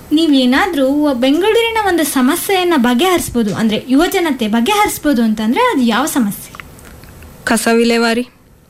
ನೀವೇನಾದ್ರೂ ಬೆಂಗಳೂರಿನ ಒಂದು ಸಮಸ್ಯೆಯನ್ನ ಬಗೆಹರಿಸ್ಬೋದು ಅಂದ್ರೆ ಯುವಜನತೆ ಬಗೆಹರಿಸ್ಬೋದು ಅಂತಂದ್ರೆ ಅದು ಯಾವ ಸಮಸ್ಯೆ ಕಸ ವಿಲೇವಾರಿ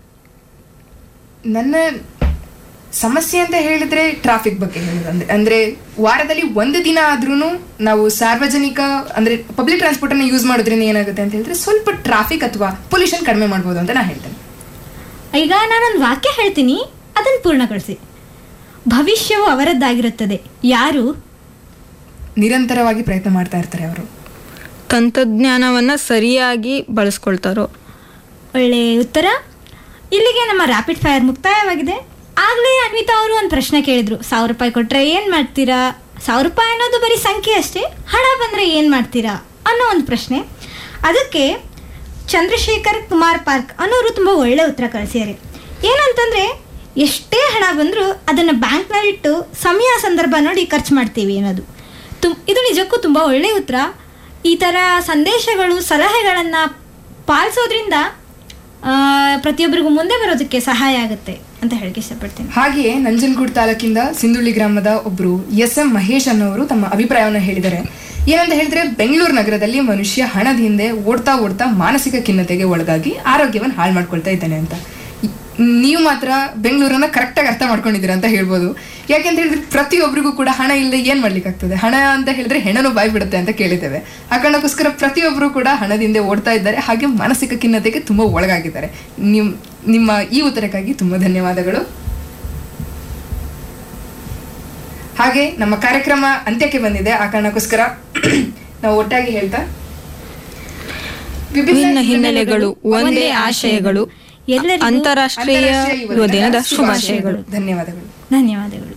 ನನ್ನ ಸಮಸ್ಯೆ ಅಂತ ಹೇಳಿದ್ರೆ ಟ್ರಾಫಿಕ್ ಬಗ್ಗೆ ಹೇಳೋದು ಅಂದ್ರೆ ಅಂದ್ರೆ ವಾರದಲ್ಲಿ ಒಂದು ದಿನ ಆದ್ರೂ ನಾವು ಸಾರ್ವಜನಿಕ ಅಂದ್ರೆ ಪಬ್ಲಿಕ್ ಟ್ರಾನ್ಸ್ಪೋರ್ಟ್ ಅನ್ನ ಯೂಸ್ ಮಾಡೋದ್ರಿಂದ ಏನಾಗುತ್ತೆ ಅಂತ ಹೇಳಿದ್ರೆ ಸ್ವಲ್ಪ ಟ್ರಾಫಿಕ್ ಅಥವಾ ಪೊಲ್ಯೂಷನ್ ಕಡಿಮೆ ಮಾಡ್ಬೋದು ಅಂತ ನಾ ಹೇಳ್ತೇನೆ ಈಗ ನಾನೊಂದು ವಾಕ್ಯ ಹೇಳ್ತೀನಿ ಅದನ್ನು ಪೂರ್ಣಗೊಳಿಸಿ ಭವಿಷ್ಯವು ಅವರದ್ದಾಗಿರುತ್ತದೆ ಯಾರು ನಿರಂತರವಾಗಿ ಪ್ರಯತ್ನ ಮಾಡ್ತಾ ಇರ್ತಾರೆ ಅವರು ತಂತ್ರಜ್ಞಾನವನ್ನ ಸರಿಯಾಗಿ ಬಳಸ್ಕೊಳ್ತಾರೋ ಒಳ್ಳೆಯ ಉತ್ತರ ಇಲ್ಲಿಗೆ ನಮ್ಮ ರ್ಯಾಪಿಡ್ ಫೈರ್ ಮುಕ್ತಾಯವಾಗಿದೆ ಆಗಲೇ ಅನ್ವಿತಾ ಅವರು ಒಂದು ಪ್ರಶ್ನೆ ಕೇಳಿದ್ರು ಸಾವಿರ ರೂಪಾಯಿ ಕೊಟ್ಟರೆ ಏನು ಮಾಡ್ತೀರಾ ಸಾವಿರ ರೂಪಾಯಿ ಅನ್ನೋದು ಬರೀ ಸಂಖ್ಯೆ ಅಷ್ಟೇ ಹಣ ಬಂದರೆ ಏನು ಮಾಡ್ತೀರಾ ಅನ್ನೋ ಒಂದು ಪ್ರಶ್ನೆ ಅದಕ್ಕೆ ಚಂದ್ರಶೇಖರ್ ಕುಮಾರ್ ಪಾರ್ಕ್ ಅನ್ನೋರು ತುಂಬ ಒಳ್ಳೆ ಉತ್ತರ ಕಳಿಸಿದ್ದಾರೆ ಏನಂತಂದರೆ ಎಷ್ಟೇ ಹಣ ಬಂದರೂ ಅದನ್ನು ಬ್ಯಾಂಕ್ನಲ್ಲಿಟ್ಟು ಸಮಯ ಸಂದರ್ಭ ನೋಡಿ ಖರ್ಚು ಮಾಡ್ತೀವಿ ಅನ್ನೋದು ತುಂ ಇದು ನಿಜಕ್ಕೂ ತುಂಬ ಒಳ್ಳೆಯ ಉತ್ತರ ಈ ಥರ ಸಂದೇಶಗಳು ಸಲಹೆಗಳನ್ನು ಪಾಲಿಸೋದ್ರಿಂದ ಆ, ಪ್ರತಿಯೊಬ್ಬರಿಗೂ ಮುಂದೆ ಬರೋದಕ್ಕೆ ಸಹಾಯ ಆಗುತ್ತೆ ಅಂತ ಹೇಳಕ್ಕೆ ಇಷ್ಟಪಡ್ತೀನಿ ಹಾಗೆಯೇ ನಂಜನಗೂಡು ತಾಲೂಕಿಂದ ಸಿಂಧುಳ್ಳಿ ಗ್ರಾಮದ ಒಬ್ರು ಎಸ್ ಎಂ ಮಹೇಶ್ ಅನ್ನೋರು ತಮ್ಮ ಅಭಿಪ್ರಾಯವನ್ನು ಹೇಳಿದ್ದಾರೆ ಏನಂತ ಹೇಳಿದ್ರೆ ಬೆಂಗಳೂರು ನಗರದಲ್ಲಿ ಮನುಷ್ಯ ಹಣದ ಹಿಂದೆ ಓಡ್ತಾ ಓಡ್ತಾ ಮಾನಸಿಕ ಖಿನ್ನತೆಗೆ ಒಳಗಾಗಿ ಆರೋಗ್ಯವನ್ನು ಹಾಳು ಮಾಡ್ಕೊಳ್ತಾ ಇದ್ದಾನೆ ಅಂತ ಈ- ನೀವು ಮಾತ್ರ ಬೆಂಗಳೂರನ್ನ ಕರೆಕ್ಟಾಗಿ ಅರ್ಥ ಮಾಡ್ಕೊಂಡಿದ್ದೀರಾ ಅಂತ ಹೇಳ್ಬೋದು ಯಾಕೆಂತ ಹೇಳಿದ್ರೆ ಪ್ರತಿಯೊಬ್ಬರಿಗೂ ಕೂಡ ಹಣ ಇಲ್ಲದೆ ಏನ್ ಮಾಡ್ಲಿಕ್ಕಾಗ್ತದೆ ಹಣ ಅಂತ ಹೇಳಿದ್ರೆ ಹೆಣನು ಬಾಯಿ ಬಿಡುತ್ತೆ ಅಂತ ಕೇಳಿದ್ದೇವೆ ಆ ಕಾರಣಕ್ಕೋಸ್ಕರ ಪ್ರತಿಯೊಬ್ಬರು ಕೂಡ ಹಣದಿಂದ ಓಡ್ತಾ ಇದ್ದಾರೆ ಹಾಗೆ ಮಾನಸಿಕ ಖಿನ್ನತೆಗೆ ತುಂಬಾ ಒಳಗಾಗಿದ್ದಾರೆ ನಿಮ್ ನಿಮ್ಮ ಈ ಉತ್ತರಕ್ಕಾಗಿ ತುಂಬಾ ಧನ್ಯವಾದಗಳು ಹಾಗೆ ನಮ್ಮ ಕಾರ್ಯಕ್ರಮ ಅಂತ್ಯಕ್ಕೆ ಬಂದಿದೆ ಆ ಕಾರಣಕ್ಕೋಸ್ಕರ ನಾವು ಒಟ್ಟಾಗಿ ಹೇಳ್ತಾ ವಿಭಿನ್ನ ಹಿನ್ನೆಲೆಗಳು ಒಂದೇ ಆಶಯಗಳು ಎಲ್ಲರಿಗೂ ಅಂತಾರಾಷ್ಟ್ರೀಯ ಅಂತಾರಾಷ್ಟ್ರೀಯ ಯುವ ದಿನದ ಶುಭಾಶಯಗಳು ಧನ್ಯವಾದಗಳು ಧನ್ಯವಾದಗಳು